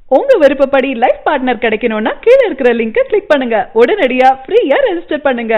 உங்க விருப்பப்படி life partner கிடைக்கணும்னா கீழ இருக்கிற லிங்கை கிளிக் பண்ணுங்க உடனடியா ஃப்ரீயா ரெஜிஸ்டர் பண்ணுங்க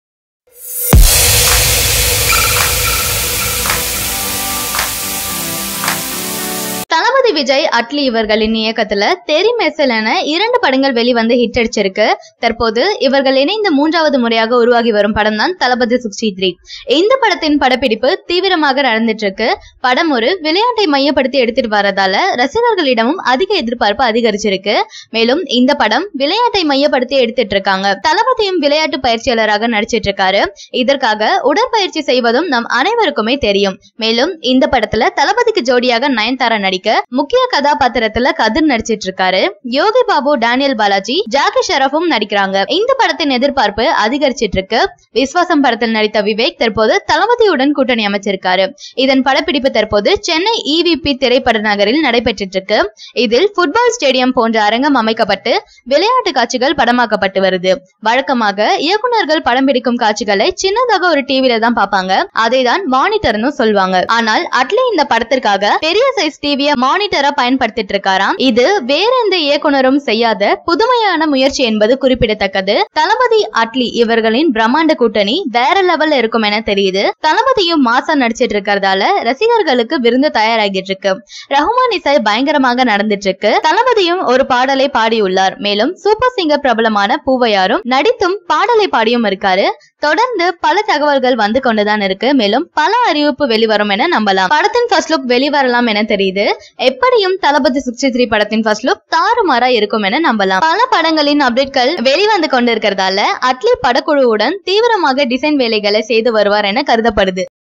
தளபதி விஜய் அட்லி இவர்களின் இயக்கத்துல தெரி மெசல் என இரண்டு படங்கள் வெளிவந்து ஹிட் அடிச்சிருக்கு தற்போது இவர்கள் இணைந்து மூன்றாவது முறையாக உருவாகி வரும் படம் தான் தளபதி சிக்ஸ்டி த்ரீ இந்த படத்தின் படப்பிடிப்பு தீவிரமாக நடந்துட்டு இருக்கு படம் ஒரு விளையாட்டை மையப்படுத்தி எடுத்துட்டு வரதால ரசிகர்களிடமும் அதிக எதிர்பார்ப்பு அதிகரிச்சிருக்கு மேலும் இந்த படம் விளையாட்டை மையப்படுத்தி எடுத்துட்டு இருக்காங்க தளபதியும் விளையாட்டு பயிற்சியாளராக நடிச்சிட்டு இருக்காரு இதற்காக உடற்பயிற்சி செய்வதும் நம் அனைவருக்குமே தெரியும் மேலும் இந்த படத்துல தளபதிக்கு ஜோடியாக நயன்தாரா நடிக்க முக்கிய கதாபாத்திரத்துல கதிர் நடிச்சிட்டு இருக்காரு யோகி பாபு டேனியல் பாலாஜி ஜாக்கி ஷெரஃபும் நடிக்கிறாங்க இந்த படத்தின் எதிர்பார்ப்பு அதிகரிச்சிட்டு இருக்கு விஸ்வாசம் படத்தில் நடித்த விவேக் தற்போது தளபதியுடன் கூட்டணி அமைச்சிருக்காரு இதன் படப்பிடிப்பு தற்போது சென்னை இவிபி திரைப்பட நகரில் நடைபெற்றிட்டு இருக்கு இதில் ஃபுட்பால் ஸ்டேடியம் போன்ற அரங்கம் அமைக்கப்பட்டு விளையாட்டு காட்சிகள் படமாக்கப்பட்டு வருது வழக்கமாக இயக்குனர்கள் படம் பிடிக்கும் காட்சிகளை சின்னதாக ஒரு டிவில தான் பார்ப்பாங்க அதை தான் மானிட்டர்னு சொல்லுவாங்க ஆனால் அட்லி இந்த படத்திற்காக பெரிய சைஸ் டிவிய மானிட்டரா பயன்படுத்திட்டு இருக்காராம் இது வேற எந்த இயக்குனரும் செய்யாத புதுமையான முயற்சி என்பது குறிப்பிடத்தக்கது தளபதி அட்லி இவர்களின் பிரம்மாண்ட கூட்டணி வேற லெவல்ல இருக்கும் என தெரியுது தளபதியும் மாசா நடிச்சிட்டு இருக்கறதால ரசிகர்களுக்கு விருந்து தயாராகிட்டு இருக்கு ரஹ்மான் இசை பயங்கரமாக நடந்துட்டு இருக்கு தளபதியும் ஒரு பாடலை பாடியுள்ளார் மேலும் சூப்பர் சிங்கர் பிரபலமான பூவையாரும் நடித்தும் பாடலை பாடியும் இருக்காரு தொடர்ந்து பல தகவல்கள் வந்து கொண்டுதான் இருக்கு மேலும் பல அறிவிப்பு வெளிவரும் என நம்பலாம் படத்தின் ஃபர்ஸ்ட் லுக் வெளிவரலாம் என தெரியுது எப்படியும் தளபதி சிக்ஸ்டி த்ரீ படத்தின் ஃபர்ஸ்ட் லுக் தாறுமாறா இருக்கும் என நம்பலாம் பல படங்களின் அப்டேட்கள் வெளிவந்து கொண்டிருக்கிறதால அட்லி படக்குழுவுடன் தீவிரமாக டிசைன் வேலைகளை செய்து வருவார் என கருதப்படுது